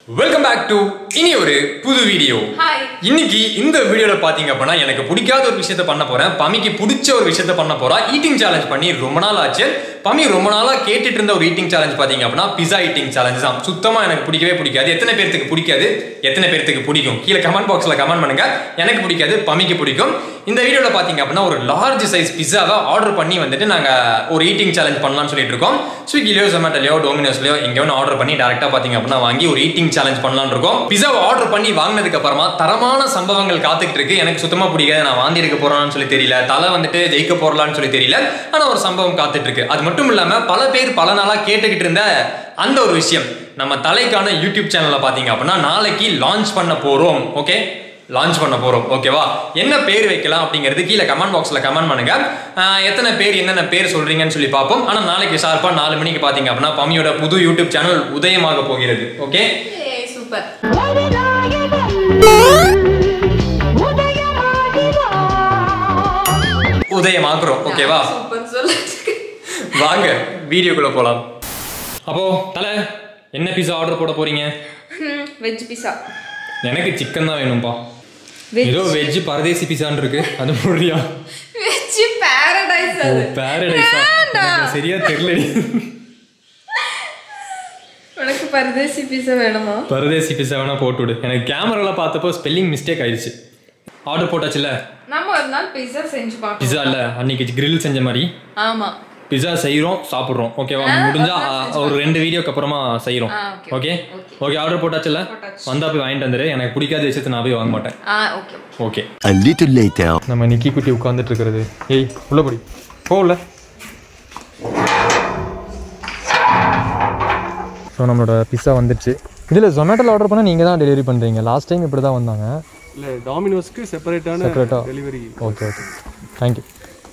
Welcome back to இனி ஒரு புது வீடியோ ஹாய் இன்னைக்கு இந்த வீடியோல பாத்தீங்க அப்படின்னா எனக்கு பிடிக்காத ஒரு விஷயத்த பண்ண போறேன் பமிக்கு பிடிச்ச ஒரு விஷயத்த பண்ண போறா ஈட்டிங் சேலஞ்ச் பண்ணி ரொம்ப நாள் ஆச்சு பமி ரொம்ப நாளா கேட்டுட்டு இருந்த ஒரு ஈட்டிங் சேலஞ்ச் பாத்தீங்க அப்படின்னா பிஸா ஈட்டிங் சேலஞ்ச் தான் சுத்தமா எனக்கு பிடிக்கவே பிடிக்காது எத்தனை பேர்த்துக்கு பிடிக்காது எத்தனை பேர்த்துக்கு பிடிக்கும் கீழே கமெண்ட் பாக்ஸ்ல கமெண்ட் பண்ணுங்க எனக்கு பிடிக்காது பமிக்கு பிடிக்கும் இந்த வீடியோல பாத்தீங்க அப்படின்னா ஒரு லார்ஜ் சைஸ் பிஸாவை ஆர்டர் பண்ணி வந்துட்டு நாங்க ஒரு ஈட்டிங் சேலஞ்ச் பண்ணலாம்னு சொல்லிட்டு இருக்கோம் ஸ்விக்கிலயோ ஜொமேட்டோலயோ டோமினோஸ்லயோ எங்க ஒன்று ஆர்டர் பண்ணி டேரக்டா பாத்தீங்க அப்படின்னா வாங்கி ஒரு ஈட்டிங் சேலஞ்ச் பண்ணலாம்னு இருக்கோம் பிஸாவை ஆர்டர் பண்ணி வாங்கினதுக்கு அப்புறமா தரமான சம்பவங்கள் காத்துக்கிட்டு இருக்கு எனக்கு சுத்தமா பிடிக்காது நான் வாந்தி எடுக்க போறான்னு சொல்லி தெரியல தலை வந்துட்டு ஜெயிக்க போறலான்னு சொல்லி தெரியல ஆனா ஒரு சம்பவம் காத்துட்டு இருக்கு அது மட்டும் இல்லாம பல பேர் பல நாளா கேட்டுக்கிட்டு இருந்த அந்த ஒரு விஷயம் நம்ம தலைக்கான யூடியூப் சேனல்ல பாத்தீங்க அப்படின்னா நாளைக்கு லான்ச் பண்ண போறோம் ஓகே லான்ச் பண்ண போறோம் ஓகேவா என்ன பேர் வைக்கலாம் அப்படிங்கிறது கீழே கமெண்ட் பாக்ஸ்ல கமெண்ட் பண்ணுங்க ஆஹ் எத்தனை பேர் என்னென்ன பேர் சொல்றீங்கன்னு சொல்லி பார்ப்போம் ஆனா நாளைக்கு ஷார்ப்பா நாலு மணிக்கு பாத்தீங்க அப்படின்னா பமியோட புது யூடியூப் சேனல் உதயமாக போகிறது ஓகே ஏய் சூப்பர் உதயமாக்குறோம் ஓகேவா சூப்பர் சொல்லு வாங்க வீடியோக்குள்ள போலாம் அப்போ தலை என்ன பீஸா ஆர்டர் போட போறீங்க வெஜ் பிஸா எனக்கு சிக்கன் தான் வேணும்பா Veg. ஏதோ வெஜ் பரதேசி பீஸான்னு இருக்கு அது போடுறியா வெஜ் பாரடைஸ் ஓ அது பேரடைஸா வேண்டாம். சரியா தெரியல உனக்கு பரதேசி பிஸா வேணுமா பரதேசி பீஸா வேணா போட்டு விடு எனக்கு கேமரால பார்த்தப்போ ஸ்பெல்லிங் மிஸ்டேக் ஆயிடுச்சு ஆர்டர் போட்டாச்சுல நம்ம ஒரு நாள் பிஸா செஞ்சு பார்ப்போம் பிஸா இல்ல அன்னைக்கு grill செஞ்ச மாதிரி ஆமா பிஸா செய்றோம் சாப்பிடுறோம் ஓகேவா முடிஞ்சா ஆ, ஒரு ரெண்டு வீடியோக்கு அப்புறமா செய்றோம் ஆ, okay, okay okay. Okay order போட்டாச்சுல போட்டாச்சு. வந்தா போய் வாங்கிட்டு வந்துரு எனக்கு பிடிக்காத விஷயத்தை நான் போய் வாங்க மாட்டேன் ஆ okay okay A little later. நம்ம நிக்கி குட்டி உட்காந்துட்டு இருக்கிறது ஏய் உள்ள படி போகல ஸோ நம்மளோட பிஸ்ஸா வந்துடுச்சு இதில் ஜொமேட்டோவில் ஆர்டர் பண்ணால் நீங்கள் தான் டெலிவரி பண்ணுறீங்க லாஸ்ட் டைம் இப்படி தான் வந்தாங்க இல்லை டாமினோஸ்க்கு செப்பரேட்டான செப்பரேட்டாக டெலிவரி ஓகே ஓகே தேங்க்யூ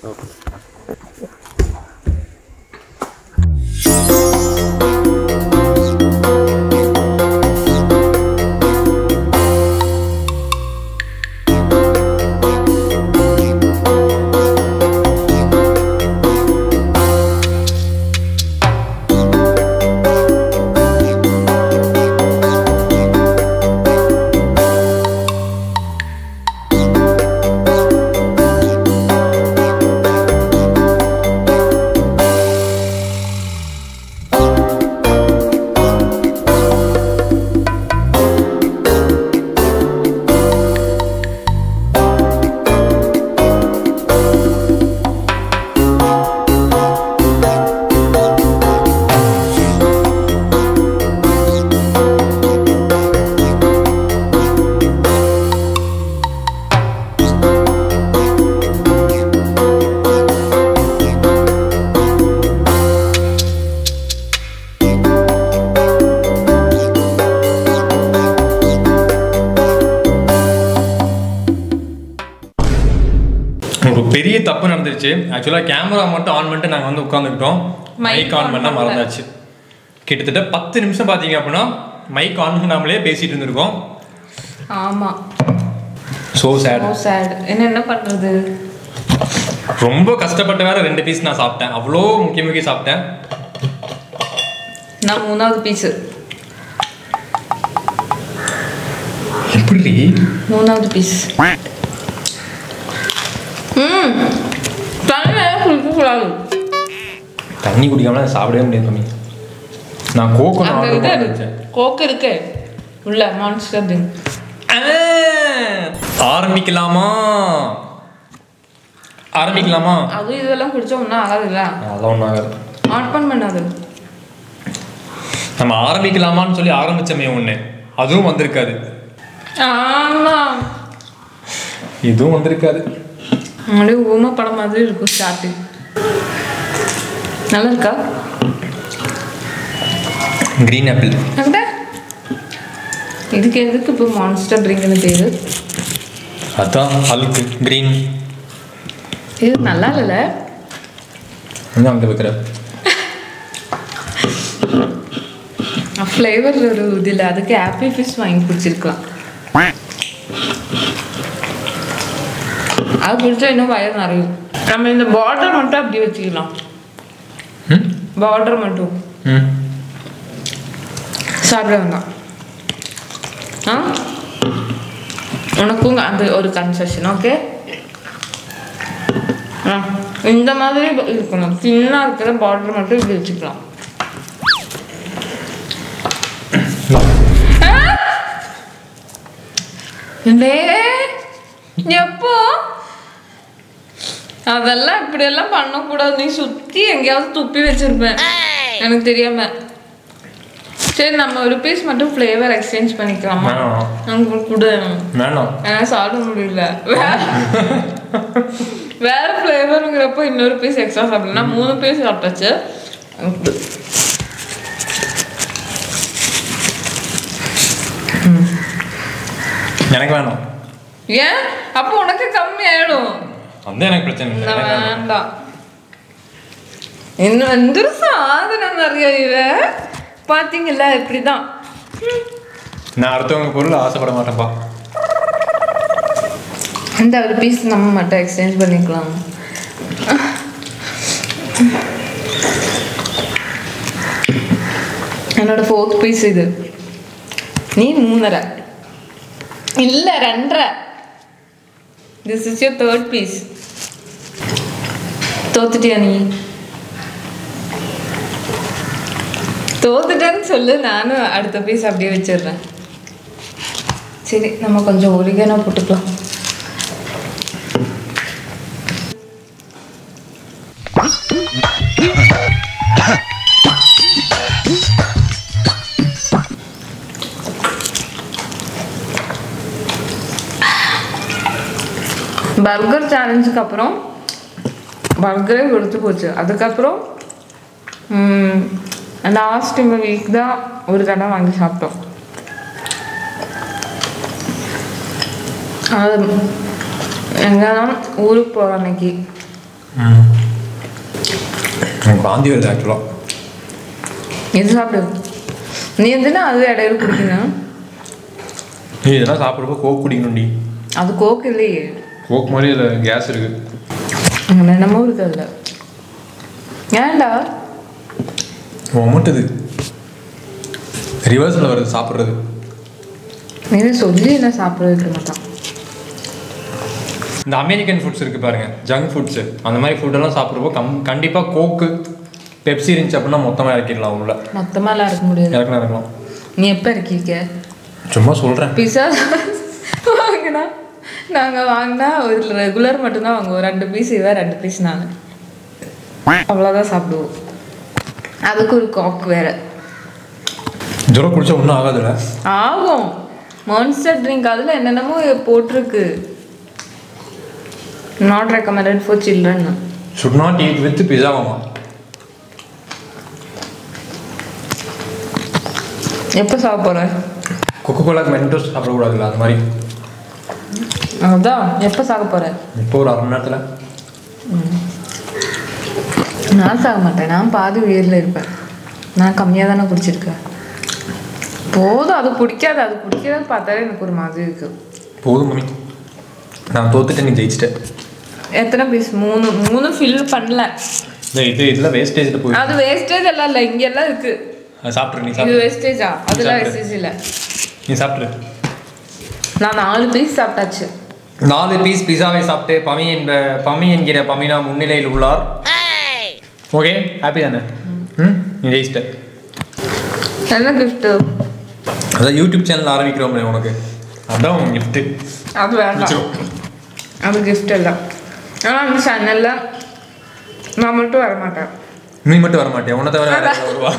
ஒரு பெரிய தப்பு நடந்துருச்சு ஆக்சுவலாக கேமரா மட்டும் ஆன் பண்ணிட்டு நாங்கள் வந்து உட்காந்துக்கிட்டோம் Mic மைக் ஆன் on பண்ண பண்ணல. மறந்தாச்சு கிட்டத்தட்ட பத்து நிமிஷம் பார்த்தீங்க அப்படின்னா மைக் ஆன் பண்ணாமலே பேசிட்டு இருந்திருக்கோம் ஆமா ஸோ சேட் ஓ சேட் என்ன என்ன பண்றது ரொம்ப கஷ்டப்பட்ட வேற ரெண்டு பீஸ் நான் சாப்பிட்டேன் அவ்வளோ முக்கிய முக்கிய சாப்பிட்டேன் நான் மூணாவது பீஸ் எப்படி மூணாவது பீஸ் ம் தண்ணி குளிக்க கூடாது தண்ணி குடிக்காம நான் சாப்பிடவே முடியாது கம்மி நான் கோகோ அந்த ஆர்டர் இது பண்ணிச்சேன் கோக்கு இருக்கு உள்ள மான்ஸ்டர் ட்ரிங்க் ஆரம்பிக்கலாமா ஆரம்பிக்கலாமா அது இதெல்லாம் குடிச்சா ஒன்றும் ஆகாதுல்ல அதெல்லாம் ஒன்றும் ஆகாது ஆன் பண்ணாது நம்ம ஆரம்பிக்கலாமான்னு சொல்லி ஆரம்பிச்சமே ஒன்று அதுவும் வந்திருக்காது ஆமா இதுவும் வந்திருக்காது அப்படியே ஊமை படம் மாதிரி இருக்கும் ஸ்டார்டிங் நல்லா இருக்கா கிரீன் ஆப்பிள் அப்படியே இதுக்கு எதுக்கு இப்போ மான்ஸ்டர் ட்ரிங்க்னு பேரு அதான் ஹல்க்கு கிரீன் இது நல்லா இல்லைல்ல அங்கே வைக்கிற ஃப்ளேவர் ஒரு இது இல்லை அதுக்கு ஆப்பிள் ஃபிஷ் வாங்கி பிடிச்சிருக்கலாம் அது பிடிச்சா இன்னும் வயர் நிறையும் நம்ம இந்த பார்டர் மட்டும் அப்படி வச்சுக்கலாம் ம் பார்டர் மட்டும் ம் சாப்பிட வேண்டாம் ஆ உனக்கும் அது ஒரு கன்செஷன் ஓகே ஆ இந்த மாதிரி இருக்கணும் சின்ன இருக்கிற பார்டர் மட்டும் இப்படி வச்சுக்கலாம் ஆ! டேய், எப்போ அதெல்லாம் இப்படியெல்லாம் பண்ணக்கூடாது நீ சுத்தி எங்கேயாவது துப்பி வச்சிருப்பேன் எனக்கு தெரியாம சரி நம்ம ஒரு பீஸ் மட்டும் ஃப்ளேவர் எக்ஸ்சேஞ்ச் பண்ணிக்கலாமா வேணாம். நமக்கு கூட வேணாம் எனக்கு சாப்பிட முடியல வேற வேற ஃப்ளேவருங்கிறப்போ இன்னொரு பீஸ் எக்ஸ்ட்ரா சாப்பிடலாம் மூணு பீஸ் சாப்பிட்டாச்சு எனக்கு வேணாம் ஏன் அப்போ உனக்கு கம்மி ஆயிடும் வந்து எனக்கு பிரச்சனை இல்லை நான் எனக்கு வேணாம். வேண்டாம் இன்னும் வந்து சாதனை நிறைய இவ பாத்தீங்கல்ல இப்படிதான் நான் அடுத்தவங்க பொருள் ஆசைப்பட மாட்டேன்ப்பா இந்த ஒரு பீஸ் நம்ம மட்டும் எக்ஸ்சேஞ்ச் பண்ணிக்கலாம் என்னோட ஃபோர்த் பீஸ் இது நீ மூணரை இல்ல ரெண்டரை this is your third piece தோத்துட்டியா நீ தோத்துட்டேன்னு சொல்லு நானும் அடுத்த பீஸ் அப்படியே வச்சிடுறேன் சரி நம்ம கொஞ்சம் ஒரிகனா போட்டுக்கலாம் பர்கர் சேலஞ்சுக்கு அப்புறம் பர்கரே கொடுத்து போச்சு அதுக்கப்புறம் லாஸ்ட் இந்த வீக் தான் ஒரு தடவை வாங்கி சாப்பிட்டோம் அது எங்கன்னா ஊருக்கு போகிறோம் அன்னைக்கு எனக்கு வாந்தி வருது ஆக்சுவலாக இது சாப்பிடு நீ எதுனா அது இடையில குடிக்கணும் நீ இதெல்லாம் சாப்பிட்றப்போ கோக் குடிக்கணும்டி அது கோக்கு இல்லையே கோக் மாதிரி இதில் கேஸ் இருக்கு அங்கே என்னமோ இருக்கு அதில் ஏன்டா ஒமட்டுது ரிவர்ஸில் வருது சாப்பிட்றது நீ சொல்லி என்ன சாப்பிட வைக்க மாட்டான் இந்த அமெரிக்கன் ஃபுட்ஸ் இருக்கு பாருங்க ஜங்க் ஃபுட்ஸு அந்த மாதிரி ஃபுட்டெல்லாம் சாப்பிட்றப்போ கம் கண்டிப்பாக கோக்கு பெப்சி இருந்துச்சு அப்படின்னா மொத்தமாக இறக்கிடலாம் உள்ள மொத்தமாலாம் இருக்க முடியாது இறக்கலாம் இறக்கலாம் நீ எப்போ இருக்கீங்க சும்மா சொல்கிறேன் பிஸா வாங்கினா நாங்கள் வாங்கினா ஒரு ரெகுலர் மட்டும்தான் வாங்குவோம் ரெண்டு பீஸ் இவன் ரெண்டு பீஸ் நான் அவ்வளோதான் சாப்பிடுவோம் அதுக்கு ஒரு காக் வேற ஜுரம் குடிச்சா ஒன்றும் ஆகாதுல்ல ஆகும் மான்ஸ்டர் ட்ரிங்க் அதில் என்னென்னமோ போட்டிருக்கு not recommended for children should not eat with பிஸாவாமா எப்போ சாப்பிட போகிறேன் கொக்கோ கோலாக்கு மென்டோஸ் சாப்பிடக்கூடாதுல்ல அந்த மாதிரி அதான் எப்போ சாக போகிறேன் இப்போ ஒரு அரை மணி நேரத்தில் நான் சாக மாட்டேன் நான் பாதி உயிரில் இருப்பேன் நான் கம்மியாக தானே குடிச்சிருக்கேன் போதும் அது பிடிக்காது அது பிடிக்காது பார்த்தாலே எனக்கு ஒரு மாதிரி இருக்கு போதும் மம்மி நான் தோத்துட்டு நீ ஜெயிச்சிட்டேன் எத்தனை பீஸ் மூணு மூணு ஃபில் பண்ணல இந்த இது இதில் வேஸ்டேஜில் போய் அது வேஸ்டேஜ் எல்லாம் இல்லை இங்கெல்லாம் இருக்கு அது சாப்பிட்ரு நீ இது சாப்பிட்ரு வேஸ்டேஜா அதெல்லாம் சாப்பிடு. வேஸ்டேஜ் இல்லை நீ சாப்பிட்ரு நான் நாலு பீஸ் சாப்பிட்டாச்சு நாலு பீஸ் பிஸாவை சாப்பிட்டு பமி என்ப பமி என்கிற பமினா முன்னிலையில் உள்ளார் ஓகே ஹாப்பி தானே ம் நீ ஜெயிச்சிட்ட என்ன கிஃப்ட்டு அதான் யூடியூப் சேனல் ஆரம்பிக்கிறோம் உனக்கு அதான் உன் கிஃப்ட்டு அது வேண்டாம் அது கிஃப்ட் இல்லை ஆனால் அந்த சேனலில் நான் மட்டும் வர மாட்டேன் நீ மட்டும் வர மாட்டியா உன்னை தவிர வேற யாரெல்லாம் வருவா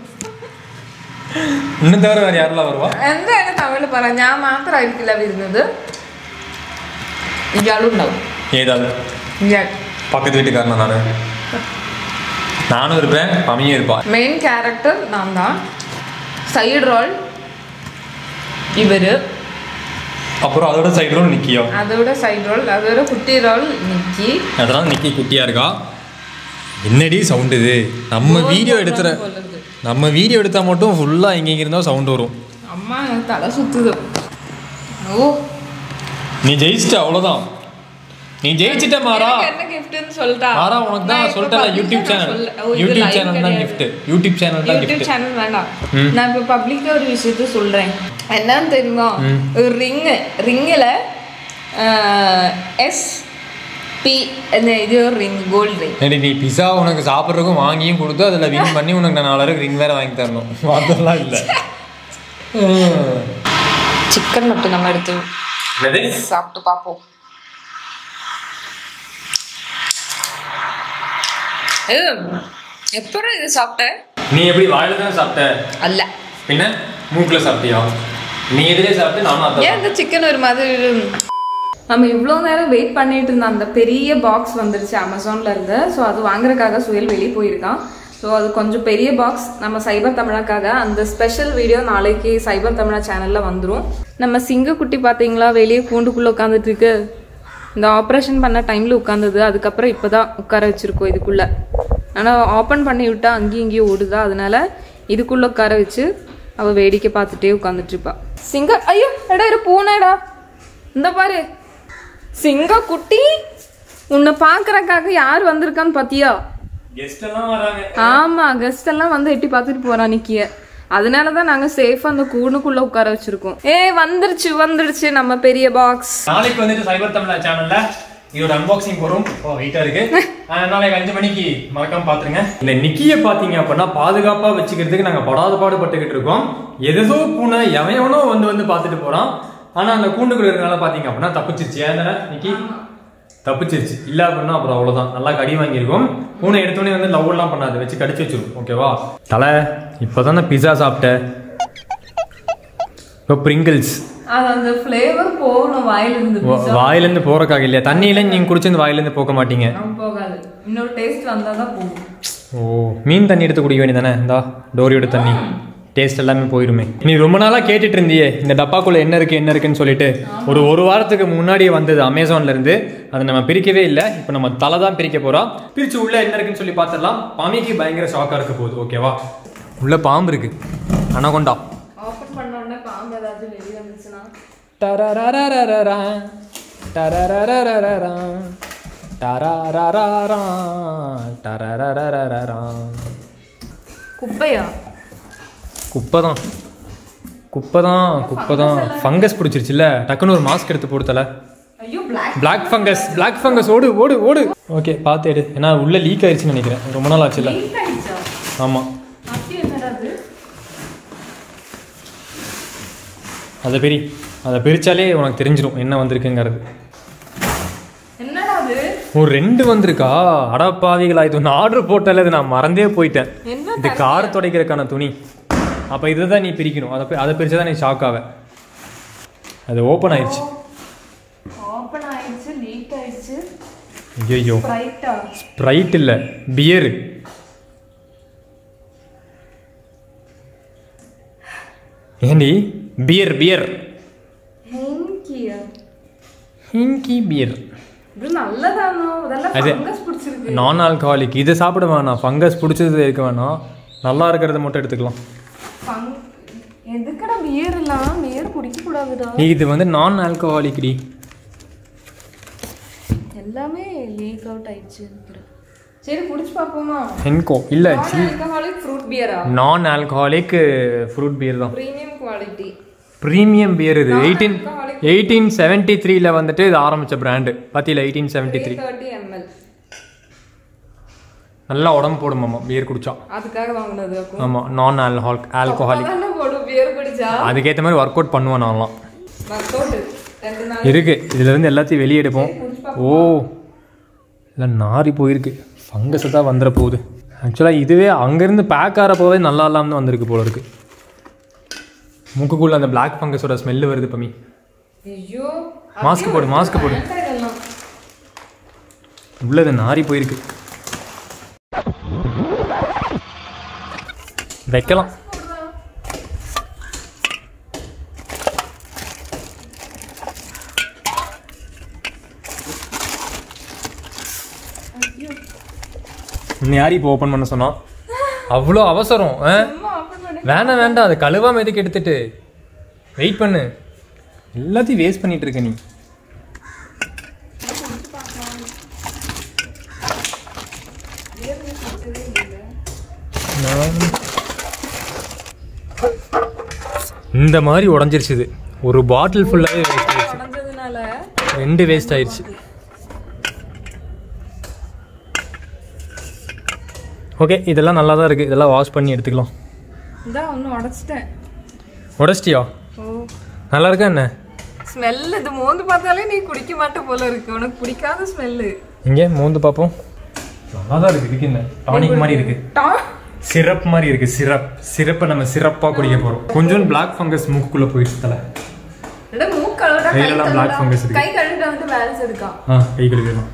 உன்னை தவிர வேற யாரெல்லாம் வருவா എന്താണ് തമിഴ് പറ ഞാൻ മാത്രമായിരിക്കില്ല വരുന്നത് ഇയാളുണ്ടാവും ஏதாவது ഇയാൾ பக்கத்து வீட்டுக்காரனா நான் நானும் இருப்பேன் பமியும் இருப்பா മെയിൻ ക്യാരക്ടർ നാം தான் സൈഡ് റോൾ ഇവര് அப்புறம் அதோட சைடு ரோல் நிக்கியோ அதோட சைடு ரோல் அதோட குட்டி ரோல் நிக்கி அதனால நிக்கி குட்டியா இருக்கா என்னடி சவுண்ட் இது நம்ம வீடியோ எடுத்துற சொல்லுது நம்ம வீடியோ எடுத்தா மட்டும் ஃபுல்லா எங்க எங்க இருந்தா சவுண்ட் வரும் அம்மா எனக்கு தலை சுத்துது ஓ நீ ஜெயிச்சிட்ட அவ்வளோதான் நீ ஜெயிச்சிட்ட மாறா எனக்கு என்ன கிஃப்ட்னு சொல்லிட்டா மாறா உனக்கு நான் தான் இப்ப சொல்லிட்டேன் public யூடியூப் ஆ சேனல் நான் சொல்ல- ஓ, இது யூடியூப் live சேனல் தான் கிடையாது. gift யூடியூப் சேனல் தான் யூடியூப் gift சேனல் வேண்டாம் நான் இப்போ பப்ளிக்கா ஒரு விஷயத்த சொல்றேன் என்னன்னு தெரியுமா ஒரு ரிங்கு ரிங்கில் எஸ் பி இந்த இது ஒரு ரிங் கோல்டு ரிங் ஏடி நீ பிஸா உனக்கு சாப்பிட்றதுக்கும் வாங்கியும் கொடுத்து அதில் வின் பண்ணி உனக்கு நான் நாலு ரிங் வேற வாங்கி தரணும் அதெல்லாம் இல்லை சிக்கன் மட்டும் நம்ம எடுத்து என்னது சாப்பிட்டு பார்ப்போம் எப்பறம் இது சாப்பிட்ட நீ எப்படி வாயில தானே சாப்பிட்ட அல்ல பின்ன மூக்கில் சாப்பிட்டியா நீ எதிலே சாப்பிட்டு நானும் அதான் ஏன் இந்த சிக்கன் ஒரு மாதிரி நம்ம இவ்வளோ நேரம் வெயிட் பண்ணிட்டு இருந்த அந்த பெரிய பாக்ஸ் வந்துருச்சு அமேசான்ல இருந்து ஸோ அது வாங்குறதுக்காக சுயல் வெளியே போயிருக்கான் ஸோ அது கொஞ்சம் பெரிய பாக்ஸ் நம்ம சைபர் தமிழாக்காக அந்த ஸ்பெஷல் வீடியோ நாளைக்கு சைபர் தமிழா சேனல்ல வந்துடும் நம்ம சிங்கக்குட்டி பார்த்தீங்களா வெளியே கூண்டுக்குள்ள உட்காந்துட்டு இருக்கு இந்த ஆப்ரேஷன் பண்ண டைம்ல உட்காந்தது அதுக்கப்புறம் இப்போதான் உட்கார வச்சிருக்கோம் இதுக்குள்ள ஆனால் ஓப்பன் பண்ணி விட்டா அங்கேயும் இங்கேயும் ஓடுதா அதனால இதுக்குள்ள உட்கார வச்சு அவ வேடிக்கை பார்த்துட்டே உட்காந்துட்டு இருப்பா சிங்க ஐயோ எடா இரு பூனைடா இந்த பாரு சிங்க குட்டி உன்னை பார்க்கறக்காக யார் வந்திருக்கான்னு பாத்தியா கெஸ்ட் எல்லாம் வராங்க ஆமா கெஸ்ட் எல்லாம் வந்து எட்டி பார்த்துட்டு போறா நிக்கிய அதனாலதான் நாங்க சேஃபா அந்த கூண்டுக்குள்ள உட்கார வச்சிருக்கோம் ஏய் வந்துருச்சு வந்துருச்சு நம்ம பெரிய பாக்ஸ் நாளைக்கு வந்துட்டு சைபர் தமிழா சேனல்ல இதோட அன்பாக்சிங் வரும் ஓ வெயிட்டா இருக்கு அஹ் நாளைக்கு அஞ்சு மணிக்கு மறக்காம பாத்துருங்க இந்த நிக்கிய பாத்தீங்க அப்படின்னா பாதுகாப்பா வச்சுக்கிறதுக்கு நாங்க படாத பாடுபட்டுக்கிட்டு இருக்கோம் எதோ பூனை எவனோ வந்து வந்து பாத்துட்டு போறான் ஆனா அந்த கூண்டுக்குள்ள இருக்கனால பாத்தீங்க அப்படின்னா தப்பிச்சிருச்சு ஏன் நிக்கி தப்பிச்சிருச்சு இல்ல அப்படின்னா அப்புறம் அவ்வளவுதான் நல்லா கடி வாங்கியிருக்கோம் பூனை எடுத்தோடனே வந்து லவ் எல்லாம் பண்ணாது வச்சு கடிச்சு வச்சிரும் ஓகேவா தலை இப்போதான் பிஸா சாப்பிட்டேன் இப்போ பிரிங்கிள்ஸ் அது அந்த ஃப்ளேவர் போகணும் வாயில இருந்து வாயிலேருந்து போறக்காக இல்லையா தண்ணியில நீங்க குடிச்சு வாயிலேருந்து போக மாட்டீங்க போகாது இன்னொரு டேஸ்ட் வந்தாதான் போகும் ஓ மீன் தண்ணி எடுத்து குடிக்க வேண்டியதானே இந்தா டோரியோட தண்ணி டேஸ்ட் எல்லாமே போயிருமே நீ ரொம்ப நாளா கேட்டுட்டு இருந்தியே இந்த டப்பாக்குள்ள என்ன இருக்கு என்ன இருக்குன்னு சொல்லிட்டு ஒரு ஒரு வாரத்துக்கு முன்னாடியே வந்தது அமேசான்ல இருந்து அதை நம்ம பிரிக்கவே இல்லை இப்போ நம்ம தலை தான் பிரிக்க போறோம் பிரிச்சு உள்ள என்ன இருக்குன்னு சொல்லி பார்த்துடலாம் பாமிக்கு பயங்கர ஷாக்கா இருக்க போகுது ஓகேவா உள்ள பாம்பு இருக்கு அனகொண்டா ஓப்பன் பண்ண உடனே பாம்பு ஏதாச்சும் வெளியே வந்துச்சுன்னா டரரரரரரா, டரரரரரரா, டரரரரரா, டரரரரரரா. குப்பையா குப்பை தான் குப்பை தான் குப்பை தான் ஃபங்கஸ் பிடிச்சிருச்சுல்ல டக்குன்னு ஒரு மாஸ்க் எடுத்து போடுத்தல ஐயோ black black fungus black fungus ஓடு ஓடு ஓடு ஓகே பார்த்து எடு ஏன்னா உள்ள லீக் ஆயிடுச்சுன்னு நினைக்கிறேன் ரொம்ப நாள் ஆச்சுல்ல ஆயிடுச்சா ஆமாம் அப்படி என்னடா அது அதை பிரி அதை பிரிச்சாலே உனக்கு தெரிஞ்சிடும் என்ன வந்திருக்குங்கிறது என்னடா அது ஒரு ரெண்டு வந்திருக்கா அடப்பாவிகளா இது ஒன்று ஆர்டர் போட்டால இது நான் மறந்தே போயிட்டேன் என்ன இது கார் துடைக்கிறதுக்கான துணி அப்போ இதுதான் நீ பிரிக்கணும் அதை பி- அதை பிரிச்சா தான் நீ ஷாக் ஆவ அது ஓப்பன் ஆயிடுச்சு ஓப்பன் ஆயிடுச்சு லீக் ஆயிடுச்சு ஐயோ ரைட்டா ஸ்ப்ரைட் இல்லை பியரு ஏண்டி பியர் பியர் ஹெங்கியா ஹிங்கி பியர் இது நல்லதானோ இதெல்லாம் அது- ஃபங்கஸ் பிடிச்சிருக்கு நான் ஆல்கஹாலிக் இதை சாப்பிட வேணாம் ஃபங்கஸ் பிடிச்சது இருக்க வேணாம் நல்லா இருக்கிறத மட்டும் எடுத்துக்கலாம் ஃபங் எதுக்கடா பியர் எல்லாம் பியர் குடிக்க கூடாதுடா இது வந்து நான் ஆல்கஹாலிக் டி எல்லாமே லீக் அவுட் ஆயிடுச்சு நினைக்கிறேன் சரி குடிச்சு பார்ப்போமா ஹென்கோ இல்லை ஆல்கஹாலிக் ஃப்ரூட் பியரா நான் ஆல்கஹாலிக் ஃப்ரூட் பியர் தான் பிரீமியம் குவாலிட்டி ப்ரீமியம் பியர் இது எயிட்டீன் எயிட்டீன் செவன்ட்டி த்ரீல வந்துட்டு இது ஆரம்பிச்ச பிராண்டு பத்தியில் eighteen seventy three thirty ml நல்லா உடம்பு போடுமாம்மா பியர் குடிச்சா அதுக்காக வாங்கினது அப்போ ஆமாம் நான் ஆல்கஹால் ஆல்கஹாலிக் அதானே போடும் பியர் குடிச்சா அதுக்கேற்ற மாதிரி ஒர்க் அவுட் பண்ணுவேன் நான்லாம் ஒர்க் அவுட் ரெண்டு நாள் இருக்கு இதுல இருந்து எல்லாத்தையும் வெளியே எடுப்போம் ஓ இல்லை நாரி போயிருக்கு ஃபங்கஸ் தான் வந்துட போகுது ஆக்சுவலாக இதுவே அங்கேருந்து பேக் ஆகிற போவே நல்லா இல்லாமல் தான் வந்திருக்கு போல இருக்கு மூக்குக்குள்ள அந்த பிளாக் ஃபங்கஸோட ஸ்மெல்லு வருது பமி ஐயோ மாஸ்க் போடு மாஸ்க் போடு வேண்டாம் இதெல்லாம் உள்ளது நாரி போயிருக்கு வைக்கலாம் இன்னும் யார் இப்போ ஓப்பன் பண்ண சொன்னா அவ்வளோ அவசரம் ஆ? அம்மா open பண்ணு. வேண்டாம் வேண்டாம் அது கழுவாம எதுக்கு எடுத்துட்டு வெயிட் பண்ணு எல்லாத்தையும் வேஸ்ட் பண்ணிட்டு இருக்க நீ இந்த மாதிரி உடஞ்சிருச்சு இது ஒரு பாட்டில் ஃபுல்லாகவே வேஸ்ட் ஆயிடுச்சு உடஞ்சதுனால ரெண்டு வேஸ்ட் ஆயிடுச்சு ஓகே இதெல்லாம் நல்லா தான் இருக்குது இதெல்லாம் வாஷ் பண்ணி எடுத்துக்கலாம் இதான் ஒன்று உடச்சிட்டேன் உடச்சிட்டியா ஓ நல்லா இருக்கா என்ன ஸ்மெல் இது மோந்து பார்த்தாலே நீ குடிக்க மாட்ட போல இருக்கு உனக்கு பிடிக்காத ஸ்மெல்லு இங்கே மோந்து பார்ப்போம் நல்லா தான் இருக்குது இதுக்கு என்ன டானிக் மாதிரி இருக்குது சிரப் மாதிரி இருக்கு சிரப் சிரப்பை நம்ம சிறப்பாக குடிக்க போகிறோம் கொஞ்சம் பிளாக் ஃபங்கஸ் மூக்குக்குள்ளே போயிடுச்சு தலை மூக்கு கழுவிட்டா கை கையிலலாம் black fungus கழுவிட்டா இருக்கு. கை கழுவிட்டா வந்து வேலை எடுக்கான் ஆ கை கழுவிடலாம்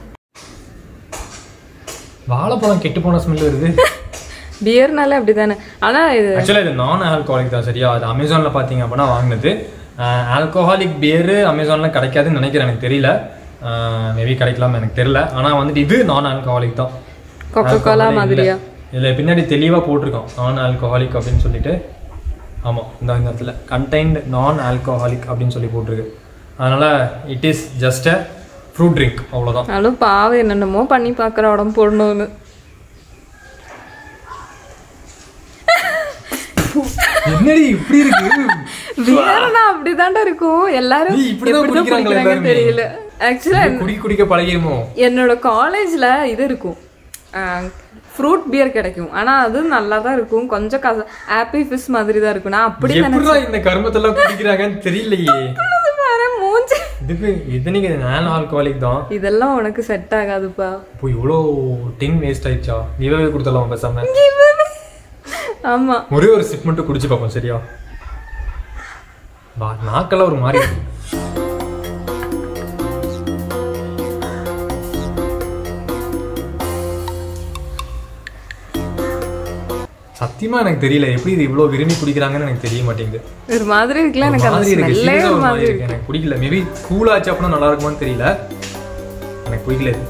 வாழைப்பழம் கெட்டு போன ஸ்மெல் வருது பியர்னால அப்படிதானே ஆனா இது ஆக்சுவலாக இது நான் ஆல்கோஹாலிக் தான் சரியா அது அமேசானில் பார்த்தீங்க அப்படின்னா வாங்கினது ஆல்கோஹாலிக் பியரு அமேசானில் கிடைக்காதுன்னு நினைக்கிறேன் எனக்கு தெரியல மேபி கிடைக்கலாம் எனக்கு தெரியல ஆனால் வந்துட்டு இது நான் ஆல்கோஹாலிக் தான் கொக்கோ கோலா மாதிரியா இதில் பின்னாடி தெளிவாக போட்டிருக்கோம் நான் ஆல்கோஹாலிக் அப்படின்னு சொல்லிட்டு ஆமாம் இந்த இந்த இடத்துல கண்டைன்ட் நான் ஆல்கோஹாலிக் அப்படின்னு சொல்லி போட்டிருக்கு அதனால் it is just a fruit drink அவ்வளோதான் நானும் பாவம் என்னென்னமோ பண்ணி பார்க்குற உடம்பு போடணும்னு என்னடி இப்படி இருக்கு பியர்னா அப்படிதான்டா இருக்கும் எல்லாரும் நீ இப்படிதான் எப்படிதான் குடிக்கிறாங்களே குடிக்கிறாங்கன்னு எல்லாருமே. தெரியல ஆக்சுவலா குடிக்க குடிக்க பழகிருமோ என்னோட காலேஜ்ல இது இருக்கும் ஃப்ரூட் பியர் கிடைக்கும் ஆனா அது நல்லா தான் இருக்கும் கொஞ்சம் கச ஆப்பிள் ஃபிஷ் மாதிரி தான் இருக்கும் நான் அப்படி எப்படிடா இந்த கருமத்தெல்லாம் குடிக்கிறாங்கன்னு தெரியலையே நினைச்சது பாரு மூஞ்சி இதுக்கு இதனைக்கு நான் ஆல்கோஹாலிக் தான் இதெல்லாம் உனக்கு செட் ஆகாதுப்பா இப்போ இவ்வளோ டின் வேஸ்ட் ஆயிடுச்சா கிவே கொடுத்துடலாம் பேசாம ஆமா ஒரே ஒரு சிப் மட்டும் குடிச்சு பார்ப்போம் சரியா வா நாக்கெல்லாம் ஒரு மாதிரி இருக்கு. சத்தியமா எனக்கு தெரியல எப்படி இது இவ்வளவு விரும்பி குடிக்கிறாங்கன்னு எனக்கு தெரிய மாட்டேங்குது ஒரு மாதிரி இருக்குல்ல எனக்கு ஒரு அந்த மாதிரி இருக்கு ஸ்மெல்லே serious ஆ ஒரு ஒரு மாதிரி மாதிரி இருக்கு இருக்கு எனக்கு பிடிக்கல மேபி கூல் ஆச்சு அப்படின்னா நல்லா இருக்குமான்னு தெரியல எனக்கு பிடிக்கல இது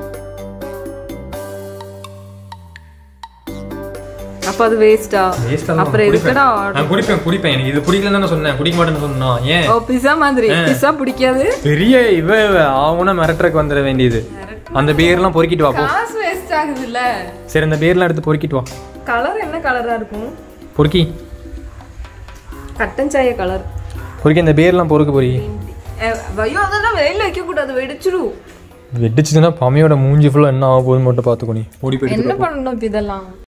அப்ப அது வேஸ்டா Waste ஆ தான் அப்புறம் நான் எதுக்குடா குடிப்பேன். நான் குடிப்பேன் குடிப்பேன் எனக்கு இது பிடிக்கலன்னு தானே சொன்னேன் குடிக்க மாட்டேன்னு சொன்னா ஏன் ஓ பிஸா மாதிரி பிஸா பிடிக்காது பெரிய இவ ஆவுனா மிரட்டுறக்கு வந்துட வேண்டியது அந்த பேர்லாம் பொறுக்கிட்டு வா போ காசு வேஸ்ட் ஆகுது இல்ல சரி அந்த பேர்லாம் எடுத்து பொறுக்கிட்டு வா கலர் என்ன கலரா இருக்கும் பொறுக்கி கட்டன் சாய கலர் பொறுக்கி அந்த பேர்லாம் பொறுக்க போறி ஐயோ அதெல்லாம் வெயில வைக்க கூடாது வெடிச்சிடும் வெடிச்சதுன்னா பமையோட மூஞ்சி ஃபுல்லாக என்ன ஆக போகுதுன்னு மட்டும் பார்த்துக்கோ நீ ஓடி போயிட்டு என்ன பண்ணணும் இப்ப இதெல்லாம்